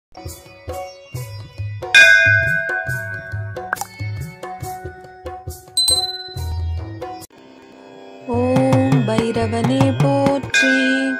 ஓம் பைரவனே போற்றி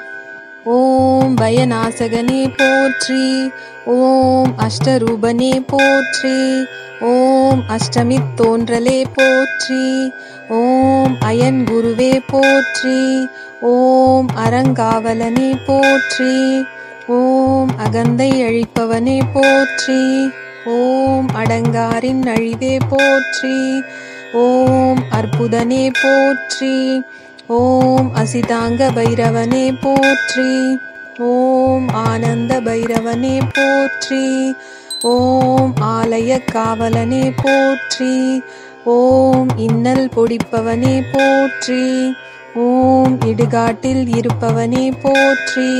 ஓம் பயநாசகனே போற்றி ஓம் அஷ்டரூபனே போற்றி ஓம் அஷ்டமித் தோன்றலே போற்றி ஓம் அயன் குருவே போற்றி ஓம் அறங்காவலனே போற்றி ஓம் அகந்தை அழிப்பவனே போற்றி ஓம் அடங்காரின் அழிவே போற்றி ஓம் அற்புதனே போற்றி ஓம் அசிதாங்க பைரவனே போற்றி ஓம் ஆனந்த பைரவனே போற்றி ஓம் ஆலய காவலனே போற்றி ஓம் இன்னல் பொடிப்பவனே போற்றி ஓம் இடுகாட்டில் இருப்பவனே போற்றி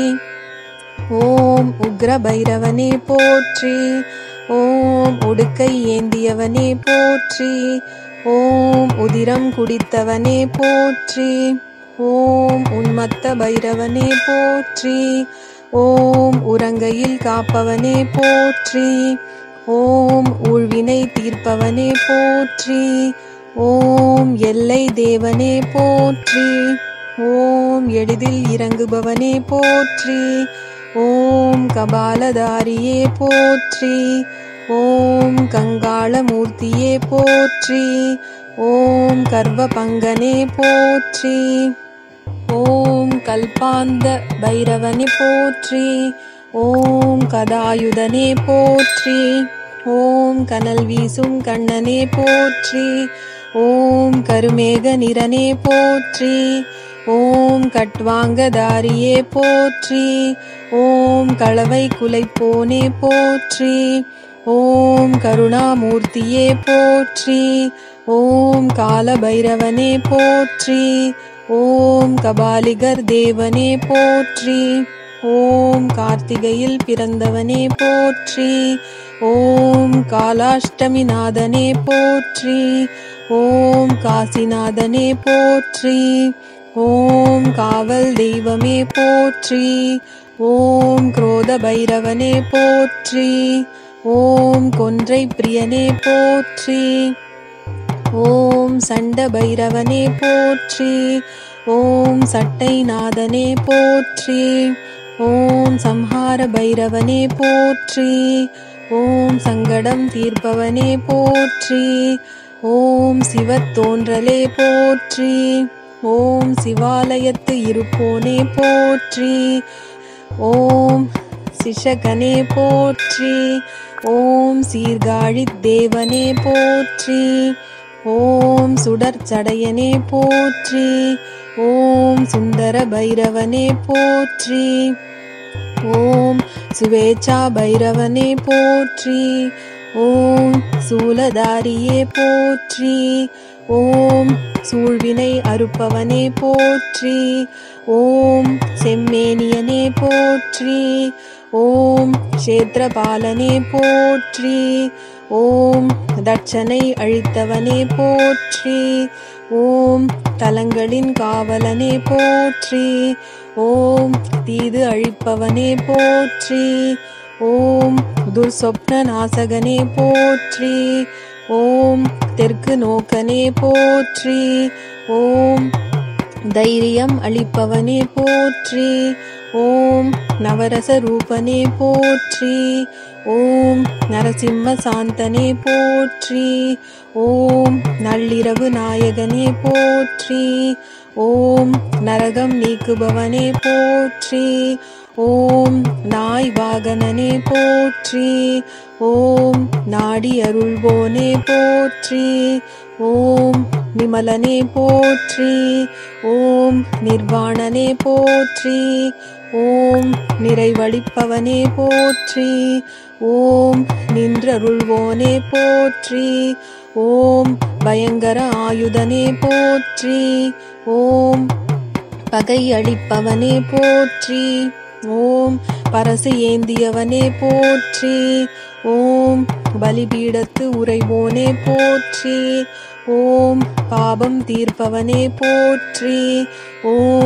ஓம் உக்ர பைரவனே போற்றி ஓம் உடுக்கை ஏந்தியவனே போற்றி ஓம் உதிரம் குடித்தவனே போற்றி ஓம் உன்மத்த பைரவனே போற்றி ஓம் உறங்கையில் காப்பவனே போற்றி ஓம் ஊழ்வினை தீர்ப்பவனே போற்றி ஓம் எல்லை தேவனே போற்றி ஓம் எளிதில் இறங்குபவனே போற்றி ஓம் கபாலதாரியே போற்றி ஓம் கங்காளமூர்த்தியே போற்றி ஓம் கர்வபங்கனே போற்றி ஓம் கல்பாந்த பைரவனே போற்றி ஓம் கதாயுதனே போற்றி ஓம் கனல் வீசும் கண்ணனே போற்றி ஓம் கருமேக நிறனே போற்றி ஓம் கட்வாங்கதாரியே போற்றி ஓம் களவை குலைப்போனே போற்றி ஓம் கருணாமூர்த்தியே போற்றி ஓம் காலபைரவனே போற்றி ஓம் கபாலிகர் தேவனே போற்றி ஓம் கார்த்திகையில் பிறந்தவனே போற்றி ஓம் காலாஷ்டமிநாதனே போற்றி ஓம் காசிநாதனே போற்றி ஓம் காவல் தெய்வமே போற்றி ஓம் குரோத பைரவனே போற்றி ஓம் கொன்றை பிரியனே போற்றி ஓம் சண்ட பைரவனே போற்றி ஓம் சட்டை நாதனே போற்றி ஓம் சம்ஹார பைரவனே போற்றி ஓம் சங்கடம் தீர்ப்பவனே போற்றி ஓம் சிவத்தோன்றலே போற்றி ஓம் சிவாலயத்து இருப்போனே போற்றி ஓம் சிஷகனே போற்றி ஓம் சீர்காழித் தேவனே போற்றி ஓம் சுடர் சடையனே போற்றி ஓம் சுந்தர பைரவனே போற்றி ஓம் சுவேச்சா பைரவனே போற்றி ஓம் சூலதாரியே போற்றி ஓம் சூழ்வினை அறுப்பவனே போற்றி ஓம் செம்மேனியனே போற்றி ஓம் கஷேத்திரபாலனே போற்றி ஓம் தட்சனை அழித்தவனே போற்றி ஓம் தலங்களின் காவலனே போற்றி ஓம் தீது அழிப்பவனே போற்றி ஓம் துர்சொப்ன நாசகனே போற்றி ஓம் தெற்கு நோக்கனே போற்றி ஓம் தைரியம் அளிப்பவனே போற்றி ஓம் நவரச ரூபனே போற்றி ஓம் நரசிம்ம சாந்தனே போற்றி ஓம் நள்ளிரவு நாயகனே போற்றி ஓம் நரகம் நீக்குபவனே போற்றி ஓம் நாய் வாகனனே போற்றி ஓம் நாடி அருள்வோனே போற்றி ஓம் நிமலனே போற்றி ஓம் நிர்வாணனே போற்றி ஓம் நிறைவழிப்பவனே போற்றி ஓம் நின்றருள்வோனே போற்றி ஓம் பயங்கர ஆயுதனே போற்றி ஓம் பகை அழிப்பவனே போற்றி ஓம் பரசு ஏந்தியவனே போற்றி ஓம் பலிபீடத்து உறைவோனே போற்றி ஓம் பாபம் தீர்ப்பவனே போற்றி ஓம்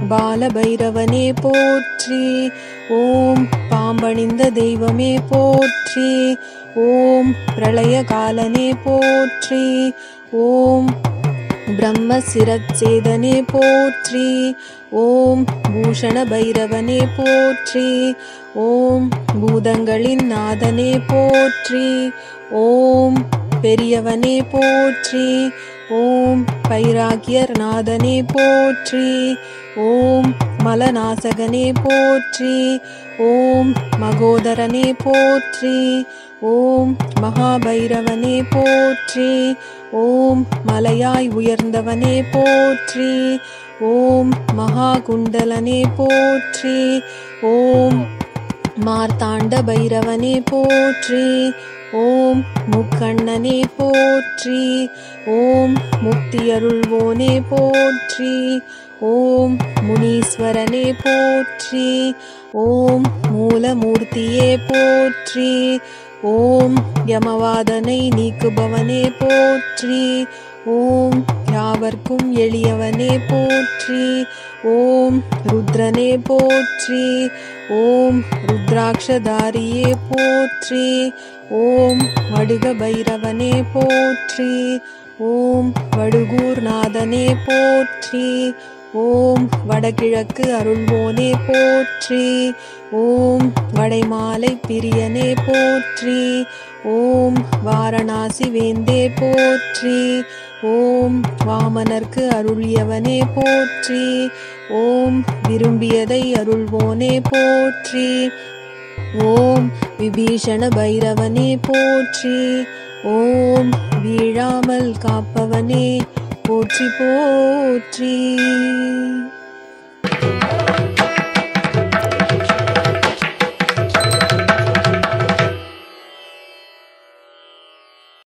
பாலபைரவனே போற்றி ஓம் பாம்பணிந்த தெய்வமே போற்றி ஓம் பிரளயகாலனே போற்றி ஓம் பிரம்ம சிரச்சேதனே போற்றி ஓம் பூஷண பைரவனே போற்றி ஓம் பூதங்களின் நாதனே போற்றி ஓம் பெரியவனே போற்றி ஓம் பைராகியர் நாதனே போற்றி ஓம் மலநாசகனே போற்றி ஓம் மகோதரனே போற்றி ஓம் மகாபைரவனே போற்றி ஓம் மலையாய் உயர்ந்தவனே போற்றி ஓம் மகாகுண்டலனே போற்றி ஓம் மார்த்தாண்ட பைரவனே போற்றி ஓம் முக்கண்ணனே போற்றி ஓம் முக்தியருள்வோனே போற்றி ஓம் முனீஸ்வரனே போற்றி ஓம் மூலமூர்த்தியே போற்றி ஓம் யமவாதனை நீக்குபவனே போற்றி ஓம் யாவர்க்கும் எளியவனே போற்றி ஓம் ருத்ரனே போற்றி ஓம் ருத்ராட்சதாரியே போற்றி ஓம் வடுக பைரவனே போற்றி ஓம் வடுகூர் நாதனே போற்றி ஓம் வடகிழக்கு அருள்வோனே போற்றி ஓம் வடைமாலை பிரியனே போற்றி ஓம் வாரணாசி வேந்தே போற்றி ஓம் வாமனர்க்கு அருளியவனே போற்றி ஓம் விரும்பியதை அருள்வோனே போற்றி ஓம் விபீஷண பைரவனே போற்றி ஓம் வீழாமல் காப்பவனே போற்றி போற்றி